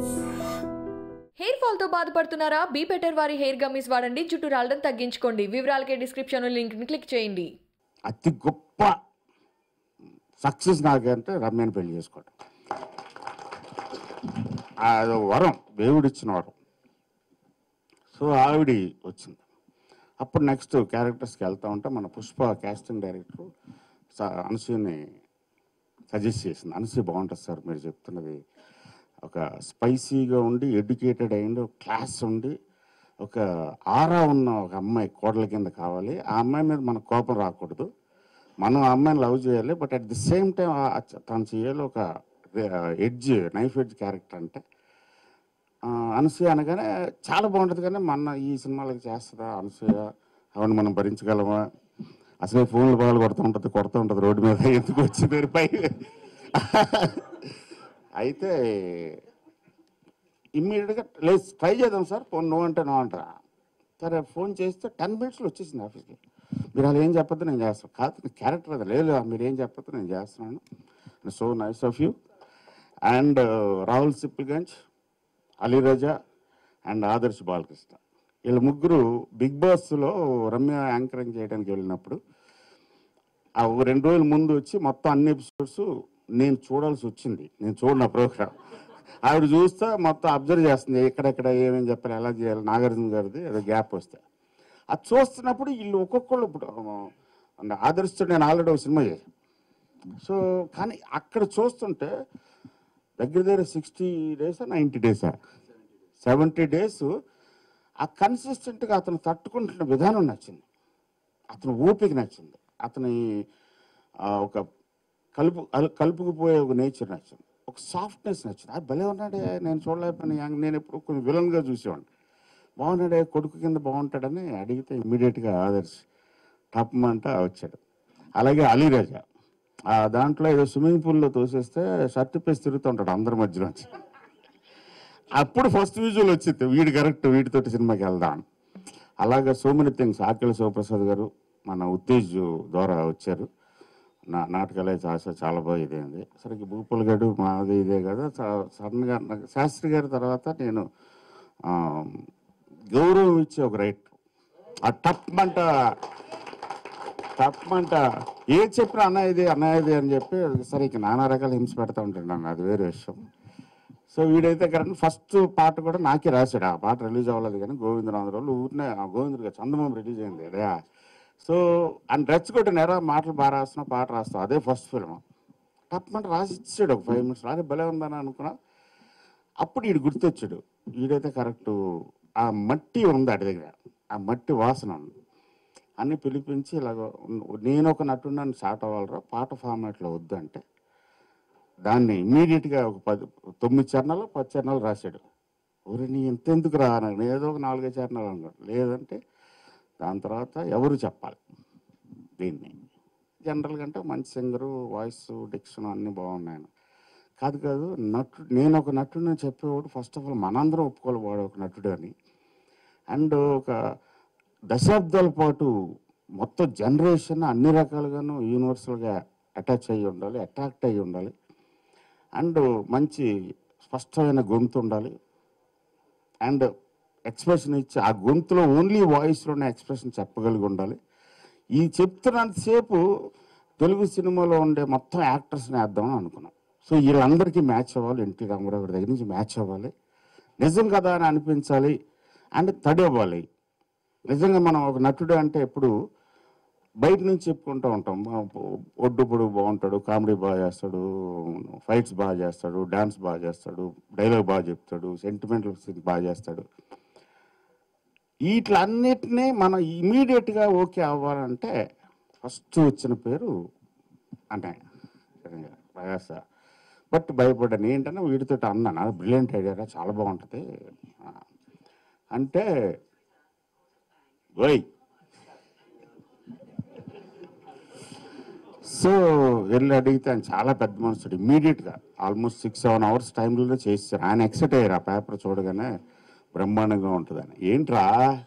Hair fall తో బాధపడుతున్నారా be better వారి హెయిర్ గమ్మీస్ వాడండి జుట్టు రాలడం తగ్గించుకోండి వివరాలకే డిస్క్రిప్షన్ లింక్ ని క్లిక్ చేయండి అతి గొప్ప సక్సెస్ నాకంటే రమ్యని పెళ్లి చేసుకోవడం అది వరం దేవుడిచ్చిన వరం సో ఆవిడ వచ్చింది అప్పుడు నెక్స్ట్ క్యారెక్టర్స్కి వెళ్తా ఉంటే మన పుష్ప కాస్టింగ్ డైరెక్టర్ అనసూయని సజెస్ట్ చేసింది అనసూయ బాగుంటుంది సార్ మీరు చెప్తున్నది ఒక స్పైసీగా ఉండి ఎడ్యుకేటెడ్ అయ్యింది ఒక క్లాస్ ఉండి ఒక ఆరా ఉన్న ఒక అమ్మాయి కోడల కింద కావాలి ఆ అమ్మాయి మీద మన కోపం రాకూడదు మనం ఆ అమ్మాయిని లవ్ చేయాలి but at the same time తను చేయాలి ఒక ఎడ్జ్ నైఫ్ ఎడ్జ్ క్యారెక్టర్ అంటే ఆ, అనసూయ అనగానే చాలా బాగుంటుంది కానీ మన ఈ సినిమాలకి చేస్తుందా అనసూయ అవును మనం భరించగలమా అసలే ఫోన్లు బాగా కొడుతూ ఉంటుంది కొడుతూ ఉంటుంది రోడ్డు మీద ఎందుకు వచ్చి పేరు పై అయితే ఇమ్మీడియట్గా లేదు ట్రై చేద్దాం సార్ ఫోన్ నో అంటే నో అంటారా సరే ఫోన్ చేస్తే టెన్ మినిట్స్లో వచ్చేసింది ఆఫీస్కి మీరు అలా ఏం చెప్పొద్దు నేను చేస్తాను కాదు క్యారెక్టర్ అది లేదు మీరు ఏం చెప్పొద్దు నేను చేస్తున్నాను so nice of you and Rahul Sipligunj Alireza and Adarsh Balakrishna వీళ్ళ ముగ్గురు బిగ్ బాస్లో రమ్య యాంకరింగ్ చేయడానికి వెళ్ళినప్పుడు ఆ ఒక రెండు రోజుల ముందు వచ్చి మొత్తం అన్ని ఎపిసోడ్స్ నేను చూడాల్సి వచ్చింది నేను చూడను ప్రోగ్రామ్ ఆవిడ చూస్తే మొత్తం అబ్జర్వ్ చేస్తుంది ఎక్కడెక్కడ ఏమేమి చెప్పాలి ఎలా చేయాలి నాగార్జున గారిది ఏదో గ్యాప్ వస్తే అది చూస్తున్నప్పుడు వీళ్ళు ఒక్కొక్కళ్ళు ఇప్పుడు ఆ, ఆదర్శితో నేను ఆల్రెడీ ఒక సినిమా చేశాను సో కానీ అక్కడ చూస్తుంటే దగ్గర దగ్గర సిక్స్టీ డేసా నైంటీ డేసా సెవెంటీ డేస్ ఆ కన్సిస్టెంట్గా అతను తట్టుకుంటున్న విధానం నచ్చింది అతను ఓపిక నచ్చింది అతని ఆ, ఒక కలుపు అల- కలుపుకుపోయే ఒక నేచర్ నచ్చింది ఒక సాఫ్ట్నెస్ నచ్చింది ఆ భలే ఉన్నాడే నేను చూడలేకపోయినా యంగ్ నేను ఎప్పుడు కొంచెం విలన్గా చూసేవాడిని బాగున్నాడే కొడుకు కింద బాగుంటాడని అడిగితే ఇమ్మీడియట్గా ఆదర్శ్ టాప్ అంట వచ్చాడు అలాగే అలీరాజా ఆ దాంట్లో ఏదో స్విమ్మింగ్ పూల్లో తోసేస్తే షర్ట్ పేసి తిరుగుతుంటాడు అందరి మధ్యలోంచి అప్పుడు ఫస్ట్ విజువల్ వచ్చింది వీడు కరెక్ట్ వీటితోటి సినిమాకి వెళ్దాం అలాగే so many things Akella Sivaprasad గారు మన ఉత్తేజ్ ద్వారా వచ్చారు నా నాటకాలే చాలా చాలా బాగా ఇదేంది సరికి భూపాల్ గడు మాది ఇదే కదా స- సడన్గా నాకు శాస్త్రి గారి తర్వాత నేను ఆ, గౌరవం ఇచ్చే ఒక రైటర్ ఆ టప్ మంట టప్ మంట ఏం చెప్పినా అన్న ఇది అన్న ఇది అని చెప్పి సరే ఇక నానా రకాల హింస పెడతా ఉంటాడు నన్ను అది వేరే విషయం సో వీడైతే కరెక్ట్ ఫస్ట్ పాట కూడా నాకే రాశాడు ఆ పాట రిలీజ్ అవ్వలేదు కానీ గోవిందరావు రోజులు ఊరినే ఆ గోవిందుడు చందమామ రిలీజ్ అయింది అదే సో అని రెచ్చగొట్టిన ఎరా మాటలు బాగా రాస్తున్నావు పాట రాస్తావు అదే ఫస్ట్ ఫిల్మ్ తప్పమంటే రాసి ఇచ్చాడు ఒక ఫైవ్ మినిట్స్ రాని భలే ఉందని అనుకున్నా అప్పుడు వీడు గుర్తొచ్చాడు వీడైతే కరెక్ట్ ఆ మట్టి ఉంది అడి దగ్గర ఆ మట్టి వాసన ఉంది అన్ని పిలిపించి ఇలాగ నేను ఒక నటున్నాను స్టార్ట్ అవ్వాలరా పాట ఫార్మాట్లో వద్దు అంటే దాన్ని ఇమ్మీడియట్గా ఒక పది తొమ్మిది చరణాలు పది చరణాలు రాశాడు ఊరి నీ ఎంతెందుకు రా అన్నాడు ఏదో ఒక నాలుగైదు చరణాలు అన్నాడు లేదంటే దాని తర్వాత ఎవరు చెప్పాలి దీన్ని జనరల్గా అంటే మంచి సింగరు వాయిస్ డిక్షన్ అన్నీ బాగున్నాయని కాదు కాదు నటుడు నేను ఒక నటుడిని చెప్పేవాడు ఫస్ట్ ఆఫ్ ఆల్ మనందరం ఒప్పుకోవాలి వాడు ఒక నటుడు అని అండ్ ఒక దశాబ్దాల పాటు మొత్తం జనరేషన్ అన్ని రకాలుగాను యూనివర్సల్గా అటాచ్ అయ్యి ఉండాలి అట్రాక్ట్ అయ్యి ఉండాలి అండ్ మంచి స్పష్టమైన గొంతు ఉండాలి అండ్ ఎక్స్ప్రెషన్ ఇచ్చి ఆ గొంతులో ఓన్లీ వాయిస్లోనే ఎక్స్ప్రెషన్ చెప్పగలిగి ఉండాలి ఈ చెప్తున్నంతసేపు తెలుగు సినిమాలో ఉండే మొత్తం యాక్టర్స్ని వేద్దామని అనుకున్నాం సో వీళ్ళందరికీ మ్యాచ్ అవ్వాలి ఎన్టీ రామారావు గారి దగ్గర నుంచి మ్యాచ్ అవ్వాలి నిజం కదా అని అనిపించాలి అండ్ తడి అవ్వాలి నిజంగా మనం ఒక నటుడు అంటే ఎప్పుడు బయట నుంచి చెప్పుకుంటూ ఉంటాం మా- ఒడ్డు పొడుగు బాగుంటాడు కామెడీ బాగా చేస్తాడు ఫైట్స్ బాగా చేస్తాడు డాన్స్ బాగా చేస్తాడు డైలాగ్ బాగా చెప్తాడు సెంటిమెంటల్ సీన్ బాగా చేస్తాడు వీటిలన్నిటినీ మనం ఇమీడియట్గా ఓకే అవ్వాలంటే ఫస్ట్ వచ్చిన పేరు అన్నయ్య నిజంగా ప్రయాస బట్ భయపడ్డాను ఏంటంటే వీడితో అన్నాను బ్రిలియంట్ ఐడియా చాలా బాగుంటుంది ఆ. అంటే ఓయ్ సో వెళ్ళి అడిగితే ఆయన చాలా పెద్ద మనుషుడు ఇమ్మీడియట్గా ఆల్మోస్ట్ సిక్స్ సెవెన్ అవర్స్ టైంలో చేస్తారు ఆయన ఎక్సైట్ అయ్యారు ఆ పేపర్ చూడగానే బ్రహ్మాండంగా ఉంటుందని ఏంట్రా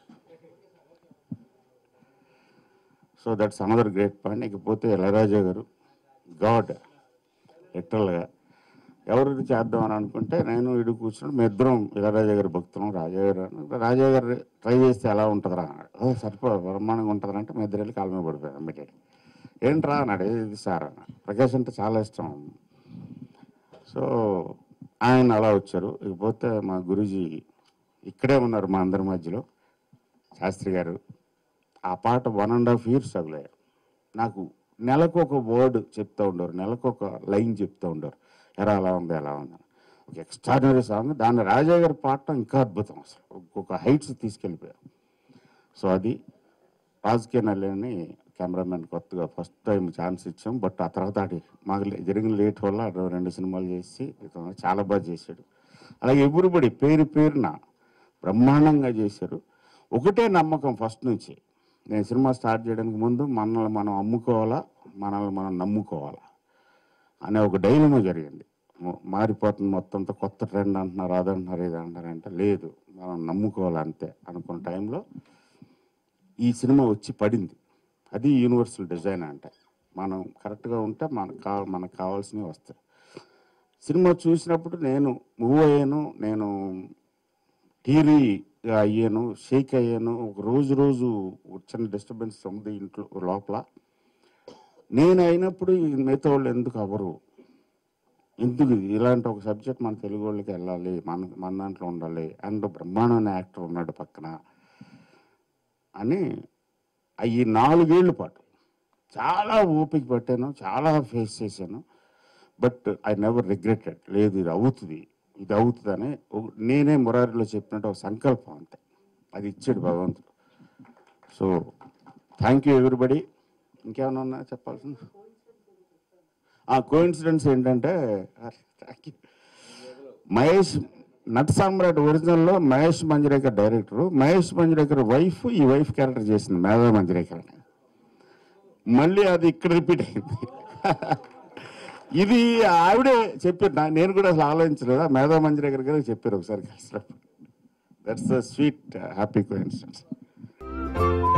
so that's another great point ఇకపోతే ఇళరాజా గారు గాడ్ లిటరల్గా ఎవరిని చేద్దాం అని అనుకుంటే నేను ఇడు కూర్చుని మీ ఇద్దరం ఇళరాజా గారి భక్తులం రాజా గారు అన్నారు. రాజా గారు ట్రై చేస్తే ఎలా ఉంటుందిరా అన్నాడు "ఓ, సరిపో బ్రహ్మాండంగా ఉంటుందిరా అంటే మీ ఇద్దరు వెళ్ళి కాలు మీద పడిపోయాను ఇమ్మీడియట్ ఏంట్రా అన్నాడు ఇది సార్ అన్న ప్రకాష్ అంటే చాలా ఇష్టం సో ఆయన అలా వచ్చారు ఇకపోతే మా గురూజీ ఇక్కడే ఉన్నారు మా అందరి మధ్యలో శాస్త్రి గారు ఆ పాట వన్ అండ్ హాఫ్ ఇయర్స్ తగులయ్యారు నాకు నెలకు ఒక వర్డ్ చెప్తూ ఉండరు నెలకు ఒక లైన్ చెప్తూ ఉండరు ఎరా అలా ఉంది ఎలా ఉంది అని. ఒక ఎక్స్ట్రాడినరీ సాంగ్ దాన్ని రాజా గారి పాడటం ఇంకా అద్భుతం అసలు ఒక్కొక్క హైట్స్ తీసుకెళ్ళిపోయారు సో అది రాజకీయ నల్లని కెమెరామెన్ కొత్తగా ఫస్ట్ టైం ఛాన్స్ ఇచ్చాం బట్ ఆ తర్వాత ఆడి మాకు లే- జరిగిన లేట్ వల్ల అటు రెండు సినిమాలు చేసి ఇతను చాలా బాగా చేశాడు అలాగే ఎవ్రీబడి పేరు పేరున బ్రహ్మాండంగా చేశారు ఒకటే నమ్మకం ఫస్ట్ నుంచి నేను సినిమా స్టార్ట్ చేయడానికి ముందు మనల్ని మనం అమ్ముకోవాలా మనల్ని మనం నమ్ముకోవాలా అనే ఒక డైలమా జరిగింది మొ- మారిపోతుంది మొత్తం అంతా కొత్త ట్రెండ్ అంటున్నారు అదంటున్నారు ఇది అంటున్నారు అంటే లేదు మనం నమ్ముకోవాలి అంతే అనుకున్న టైంలో ఈ సినిమా వచ్చి పడింది అది యూనివర్సల్ డిజైన్ అంటే మనం కరెక్ట్గా ఉంటే మనకు కా మనకు కావాల్సినవి వస్తాయి సినిమా చూసినప్పుడు నేను మూవ్ అయ్యాను నేను టీరీగా అయ్యాను షేక్ అయ్యాను ఒక రోజు రోజు ఒక చిన్న డిస్టర్బెన్స్ ఉంది ఇంట్లో లోపల నేను అయినప్పుడు ఈ మిగతా వాళ్ళు ఎందుకు అవ్వరు ఎందుకు ఇలాంటి ఒక సబ్జెక్ట్ మన తెలుగు వాళ్ళకి వెళ్ళాలి మన మన దాంట్లో ఉండాలి అండ్ బ్రహ్మాండమైన యాక్టర్ ఉన్నాడు పక్కన అని ఆ ఈ నాలుగేళ్ల పాటు చాలా ఓపిక పట్టాను చాలా ఫేస్ చేశాను బట్ ఐ నెవర్ రిగ్రెటెడ్ లేదు ఇది అవుతుంది ఇది అవుతుందని ఒక- నేనే మురారిలో చెప్పినట్టు ఒక సంకల్పం అంతే అది ఇచ్చాడు భగవంతుడు సో థ్యాంక్ యూ ఎవ్రీబడి ఇంకేమైనా ఉన్నా చెప్పాల్సింది ఆ కోఇన్సిడెన్స్ ఏంటంటే థ్యాంక్ యూ మహేష్ నట్ సామ్రాట్ ఒరిజినల్లో మహేష్ మంజరేకర్ డైరెక్టర్ మహేష్ మంజరేకర్ వైఫ్ ఈ వైఫ్ క్యారెక్టర్ చేసింది మేధా మంజరేకర్ అని మళ్ళీ అది ఇక్కడ రిపీట్ అయింది ఇది ఆవిడే చెప్పారు నా- నేను కూడా అసలు ఆలోచించలేదు ఆ మేధా మంజరేకర్ గారు చెప్పారు ఒకసారి కలిసినప్పుడు that's the sweet happy coincidence